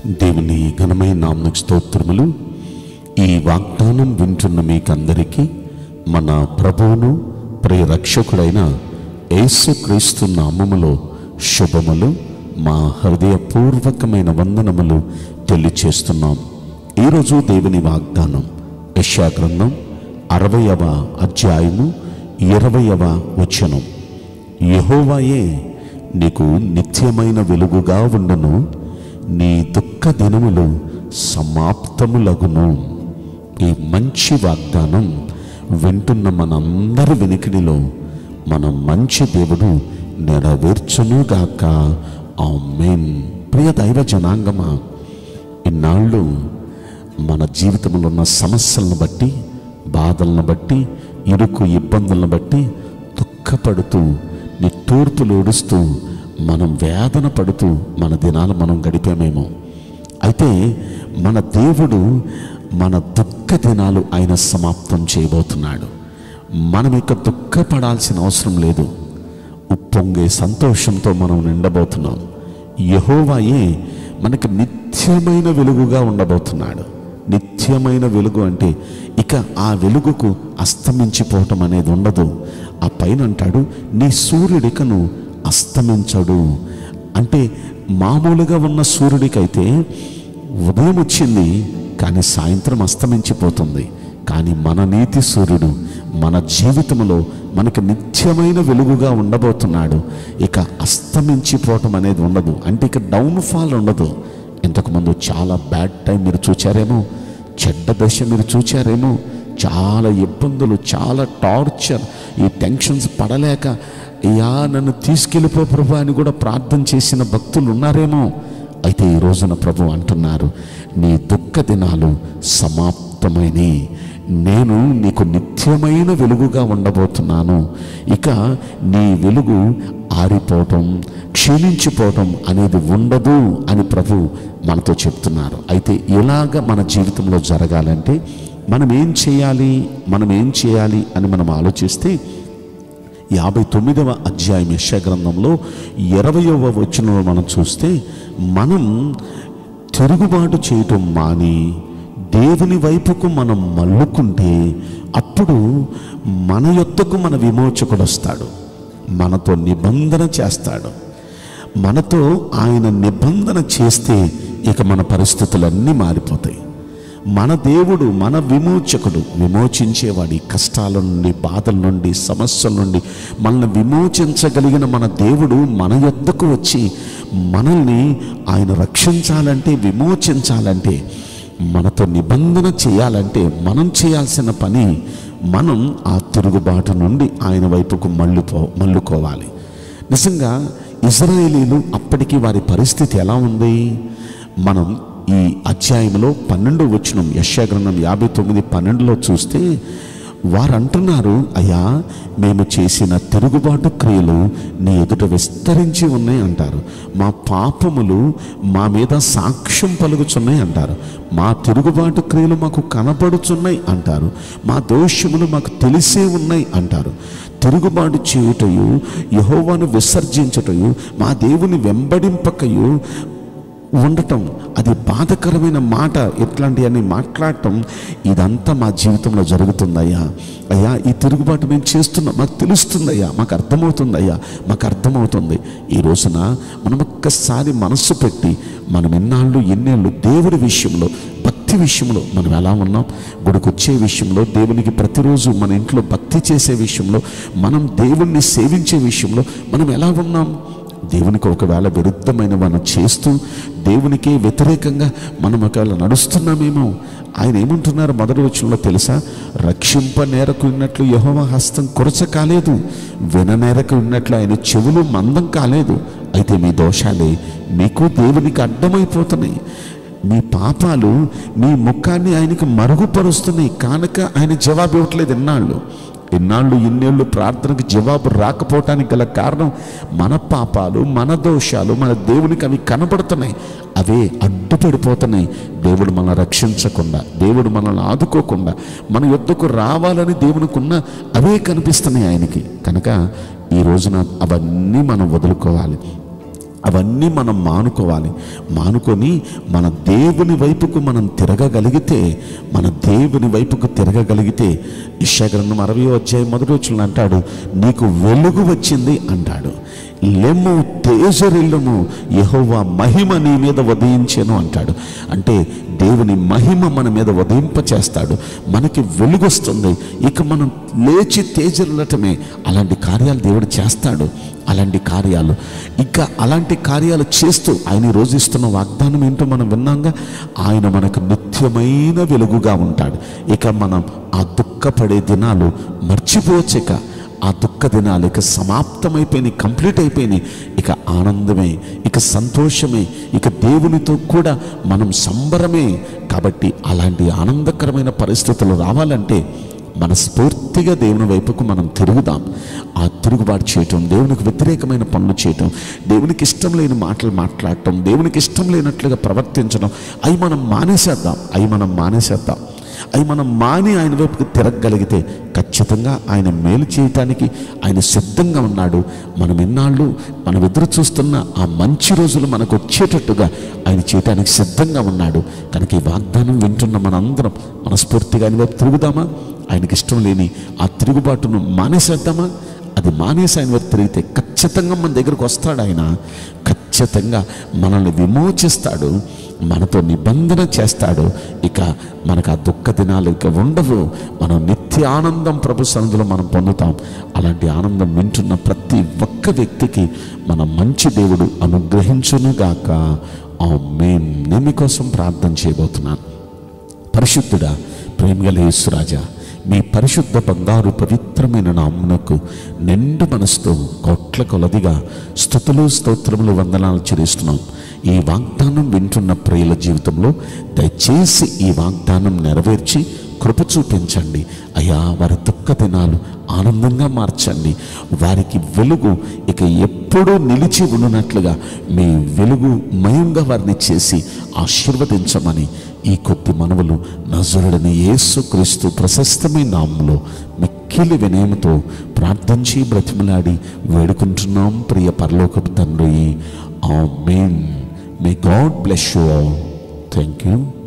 దేవుని ఘనమైన నామకు స్తోత్రములు ఈ వాగ్దానం వింటున్న మీకందరికీ మన ప్రభువును ప్రియ రక్షకుడైన యేసుక్రీస్తు నామములో శుభములు మా హృదయపూర్వకమైన వందనములు తెలియచేస్తున్నాం ఈరోజు దేవుని వాగ్దానం యెషయా గ్రంథం అరవయవ అధ్యాయము ఇరవయవ వచనం యెహోవాయే నీకు నిత్యమైన వెలుగుగా ఉండును నీ దుఃఖ దినములు సమాప్తములగును ఈ మంచి వాగ్దానం వింటున్న మనందరి వెనుకడిలో మన మంచి దేవుడు నెరవేర్చునుగాక ఆమేన్ ప్రియ దైవ జనాంగమా ఇన్నాళ్ళు మన జీవితంలో ఉన్న సమస్యలను బట్టి బాధలను బట్టి ఇరుకు ఇబ్బందులను బట్టి దుఃఖపడుతూ నిట్టూర్పులు ఏడుస్తూ మనం వేదన పడుతూ మన దినాలు మనం గడిపామేమో అయితే మన దేవుడు మన దుఃఖ దినాలు ఆయన సమాప్తం చేయబోతున్నాడు మనం ఇక దుఃఖపడాల్సిన అవసరం లేదు ఉప్పొంగే సంతోషంతో మనం నిండబోతున్నాం యహోవాయే మనకి నిత్యమైన వెలుగుగా ఉండబోతున్నాడు నిత్యమైన వెలుగు అంటే ఇక ఆ వెలుగుకు అస్తమించిపోవటం అనేది ఉండదు ఆ పైన అంటాడు నీ సూర్యుడికను అస్తమించడు అంటే మామూలుగా ఉన్న సూర్యుడికైతే ఉదయం వచ్చింది కానీ సాయంత్రం అస్తమించిపోతుంది కానీ మన నీతి సూర్యుడు మన జీవితంలో మనకు నిత్యమైన వెలుగుగా ఉండబోతున్నాడు ఇక అస్తమించిపోవటం అనేది ఉండదు అంటే ఇక డౌన్ఫాల్ ఉండదు ఇంతకుముందు చాలా బ్యాడ్ టైం మీరు చూచారేమో చెడ్డ దశ మీరు చూచారేమో చాలా ఇబ్బందులు చాలా టార్చర్ ఈ టెన్షన్స్ పడలేక అయ్యా నన్ను తీసుకెళ్ళిపో ప్రభు అని కూడా ప్రార్థన చేసిన భక్తులు ఉన్నారేమో అయితే ఈ రోజున ప్రభు అంటున్నారు నీ దుఃఖ దినాలు సమాప్తమైనవి నేను నీకు నిత్యమైన వెలుగుగా ఉండబోతున్నాను ఇక నీ వెలుగు ఆరిపోవటం క్షీణించిపోవటం అనేది ఉండదు అని ప్రభు మనతో చెప్తున్నారు అయితే ఇలాగ మన జీవితంలో జరగాలంటే మనం ఏం చేయాలి మనం ఏం చేయాలి అని మనం ఆలోచిస్తే యాభై తొమ్మిదవ అధ్యాయం యశ గ్రంథంలో ఇరవయవ వచనంలో మనం చూస్తే మనం తిరుగుబాటు చేయటం మాని దేవుని వైపుకు మనం మల్లుకుంటే అప్పుడు మన యొద్దకు మన విమోచకుడు వస్తాడు మనతో నిబంధన చేస్తాడు మనతో ఆయన నిబంధన చేస్తే ఇక మన పరిస్థితులన్నీ మారిపోతాయి మన దేవుడు మన విమోచకుడు విమోచించేవాడి కష్టాల నుండి బాధల నుండి సమస్యల నుండి మనల్ని విమోచించగలిగిన మన దేవుడు మన యొద్దకు వచ్చి మనల్ని ఆయన రక్షించాలంటే విమోచించాలంటే మనతో నిబంధన చేయాలంటే మనం చేయాల్సిన పని మనం ఆ తిరుగుబాటు నుండి ఆయన వైపుకు మళ్ళుపో మళ్ళుకోవాలి నిజంగా ఇజ్రాయేలీలు అప్పటికి వారి పరిస్థితి ఎలా ఉంది మనం ఈ అధ్యాయంలో పన్నెండు వచ్చినం యశాగ్రంథం యాభై తొమ్మిది పన్నెండులో చూస్తే వారు అంటున్నారు అయ్యా మేము చేసిన తిరుగుబాటు క్రియలు నీ ఎదుట విస్తరించి ఉన్నాయి అంటారు మా పాపములు మా మీద సాక్ష్యం పలుకుచున్నాయి అంటారు మా తిరుగుబాటు క్రియలు మాకు కనపడుచున్నాయి అంటారు మా దోషములు మాకు తెలిసే ఉన్నాయి అంటారు తిరుగుబాటు చేయుటయు యహోవాను విసర్జించుటయు మా దేవుని వెంబడింపకయు ఉండటం అది బాధకరమైన మాట ఎట్లాంటివన్నీ మాట్లాడటం ఇదంతా మా జీవితంలో జరుగుతుందయ్యా అయ్యా ఈ తిరుగుబాటు మేము చేస్తున్నాం మాకు తెలుస్తుందయ్యా మాకు అర్థమవుతుందయ్యా మాకు అర్థమవుతుంది ఈ రోజున మనం ఒక్కసారి మనస్సు పెట్టి మనం ఎన్నాళ్ళు ఎన్నేళ్ళు దేవుడి విషయంలో భక్తి విషయంలో మనం ఎలా ఉన్నాం గుడికి వచ్చే విషయంలో దేవునికి ప్రతిరోజు మన ఇంట్లో భక్తి చేసే విషయంలో మనం దేవుణ్ణి సేవించే విషయంలో మనం ఎలా ఉన్నాం దేవునికి ఒకవేళ విరుద్ధమైన మనం చేస్తూ దేవునికే వ్యతిరేకంగా మనం ఒకవేళ నడుస్తున్నామేమో ఆయన ఏమంటున్నారు మొదటి వచ్చంలో తెలుసా రక్షింప నేరకు ఉన్నట్లు యహోవ హస్తం కొరచ కాలేదు విననేరకు ఉన్నట్లు ఆయన చెవులు మందం కాలేదు అయితే మీ దోషాలే మీకు దేవునికి అడ్డమైపోతున్నాయి మీ పాపాలు మీ ముఖాన్ని ఆయనకి మరుగుపరుస్తున్నాయి కానక ఆయన జవాబు ఇవ్వట్లేదు ఎన్నాళ్ళు ఎన్నాళ్ళు ఇన్నేళ్ళు ప్రార్థనకు జవాబు రాకపోవటానికి గల కారణం మన పాపాలు మన దోషాలు మన దేవునికి అవి కనబడుతున్నాయి అవే అడ్డుపడిపోతున్నాయి దేవుడు మనల్ని రక్షించకుండా దేవుడు మనల్ని ఆదుకోకుండా మన యొద్దకు రావాలని దేవునికున్న అవే కనిపిస్తున్నాయి ఆయనకి కనుక ఈ రోజున అవన్నీ మనం వదులుకోవాలి అవన్నీ మనం మానుకోవాలి మానుకొని మన దేవుని వైపుకు మనం తిరగగలిగితే మన దేవుని వైపుకు తిరగగలిగితే ఇషగ్రంథం అరవై అధ్యాయం మొదటి వచ్చిన అంటాడు నీకు వెలుగు వచ్చింది అంటాడు లెమ్ము తేజరిల్లము యెహోవా మహిమ నీ మీద ఉదయించెను అంటాడు అంటే దేవుని మహిమ మన మీద ఉదయింప చేస్తాడు మనకి వెలుగొస్తుంది ఇక మనం లేచి తేజరిల్లటమే అలాంటి కార్యాలు దేవుడు చేస్తాడు అలాంటి కార్యాలు ఇంకా అలాంటి కార్యాలు చేస్తూ ఆయన ఈ రోజు ఇస్తున్న వాగ్దానం ఏంటో మనం విన్నాంగా ఆయన మనకు నిత్యమైన వెలుగుగా ఉంటాడు ఇక మనం ఆ దుఃఖపడే దినాలు మర్చిపోవచ్చు ఇక ఆ దుఃఖ దినాలు ఇక సమాప్తమైపోయినాయి కంప్లీట్ అయిపోయినాయి ఇక ఆనందమే ఇక సంతోషమే ఇక దేవునితో కూడా మనం సంబరమే కాబట్టి అలాంటి ఆనందకరమైన పరిస్థితులు రావాలంటే మనస్ఫూర్తిగా దేవుని వైపుకు మనం తిరుగుదాం ఆ తిరుగుబాటు చేయటం దేవునికి వ్యతిరేకమైన పనులు చేయటం దేవునికి ఇష్టం లేని మాటలు మాట్లాడటం దేవునికి ఇష్టం లేనట్లుగా ప్రవర్తించడం అవి మనం మానేసేద్దాం అవి మనం మానేసేద్దాం అవి మనం మాని ఆయన వైపుకి తిరగగలిగితే ఖచ్చితంగా ఆయన మేలు చేయటానికి ఆయన సిద్ధంగా ఉన్నాడు మనం ఎన్నాళ్ళు మనం ఎదురు చూస్తున్న ఆ మంచి రోజులు మనకు వచ్చేటట్టుగా ఆయన చేయటానికి సిద్ధంగా ఉన్నాడు కనుక ఈ వాగ్దానం వింటున్న మనందరం మనస్ఫూర్తిగా ఆయన వైపు తిరుగుదామా ఆయనకి ఇష్టం లేని ఆ తిరుగుబాటును మానేసేద్దామా అది మానేసి ఆయన వైపు తిరిగితే ఖచ్చితంగా మన దగ్గరకు వస్తాడు ఆయన ఖచ్చితంగా మనల్ని విమోచిస్తాడు మనతో నిబంధన చేస్తాడు ఇక మనకు ఆ దుఃఖ దినాలు ఇక ఉండవు మనం నిత్య ఆనందం ప్రభు సన్నిధిలో మనం పొందుతాం అలాంటి ఆనందం వింటున్న ప్రతి ఒక్క వ్యక్తికి మన మంచి దేవుడు అనుగ్రహించునుగాక ఆ మేం నేను మీకోసం ప్రార్థన చేయబోతున్నాను పరిశుద్ధుడా ప్రేమగల యేసురాజా మీ పరిశుద్ధ బంగారు పవిత్రమైన నామునకు నిండు మనసుతో కోట్ల కొలదిగా స్థుతులు స్తోత్రములు వందనాలు చెల్లిస్తున్నాం ఈ వాగ్దానం వింటున్న ప్రియుల జీవితంలో దయచేసి ఈ వాగ్దానం నెరవేర్చి కృప చూపించండి అయ్యా వారి దుఃఖ దినాలు ఆనందంగా మార్చండి వారికి వెలుగు ఇక ఎప్పుడూ నిలిచి ఉన్నట్లుగా మీ వెలుగు మయంగా వారిని చేసి ఆశీర్వదించమని ఈ కొద్ది మనవులు నజరుడని యేసు క్రీస్తు ప్రశస్తమైన నామంలో మిక్కిలి వినయముతో ప్రార్థించి బ్రతిమలాడి వేడుకుంటున్నాం ప్రియ పరలోకపు తండ్రి amen may God bless you all thank you